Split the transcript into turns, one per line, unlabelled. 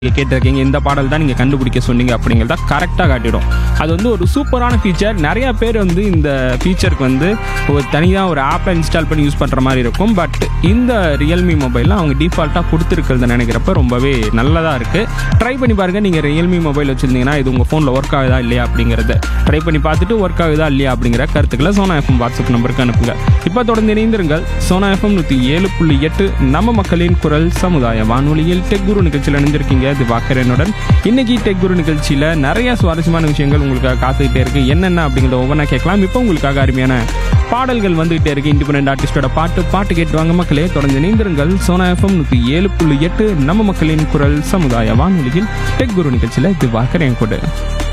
நீங்கள் கேட்டிருக்கீங்க இந்த பாடல் தான் நீங்கள் கண்டுபிடிக்க சொன்னீங்க அப்படிங்கிறத கரெக்டாக காட்டிடும் அது வந்து ஒரு சூப்பரான ஃபீச்சர் நிறைய பேர் வந்து இந்த ஃபீச்சருக்கு வந்து ஒரு தனியாக ஒரு ஆப்பை இன்ஸ்டால் பண்ணி யூஸ் பண்ணுற மாதிரி இருக்கும் பட் இந்த ரியல்மி மொபைலில் அவங்க டிஃபால்ட்டாக கொடுத்துருக்கிறத நினைக்கிறப்ப ரொம்பவே நல்லதாக இருக்குது ட்ரை பண்ணி பாருங்கள் நீங்கள் ரியல்மி மொபைல் வச்சுருந்தீங்கன்னா இது உங்கள் ஃபோனில் ஒர்க் ஆகுதா இல்லையா அப்படிங்கிறத ட்ரை பண்ணி பார்த்துட்டு ஒர்க் ஆகுதா இல்லையா அப்படிங்கிற கருத்துக்களை சோனா எஃப்எம் வாட்ஸ்அப் நம்பருக்கு அனுப்புங்க இப்போ தொடர்ந்து இணைந்திருங்கள் சோனா எஃப்எம் நூற்றி ஏழு புள்ளி எட்டு நம்ம மக்களின் குரல் சமுதாய வானொலியில் டெக் குரு நிகழ்ச்சியில் இணைஞ்சிருக்கீங்க இது வாக்கரனுடன் இன்னைக்கு டெக் குரு நிகழ்ச்சியில் நிறைய சுவாரஸ்யமான விஷயங்கள் உங்களுக்காக காத்துக்கிட்டே இருக்கு என்னென்ன அப்படிங்கிறத ஒவ்வொன்றா கேட்கலாம் இப்போ உங்களுக்காக அருமையான பாடல்கள் வந்துகிட்டே இருக்கு இண்டிபெண்ட் ஆர்டிஸ்டோட பாட்டு பாட்டு கேட்டு வாங்க மக்களே தொடர்ந்து இணைந்திருங்கள் சோனா எஃப்எம் நூற்றி ஏழு புள்ளி எட்டு நம்ம மக்களின் குரல் சமுதாய வானொலியில் டெக் குரு நிகழ்ச்சியில் இது வாக்கரன் கூட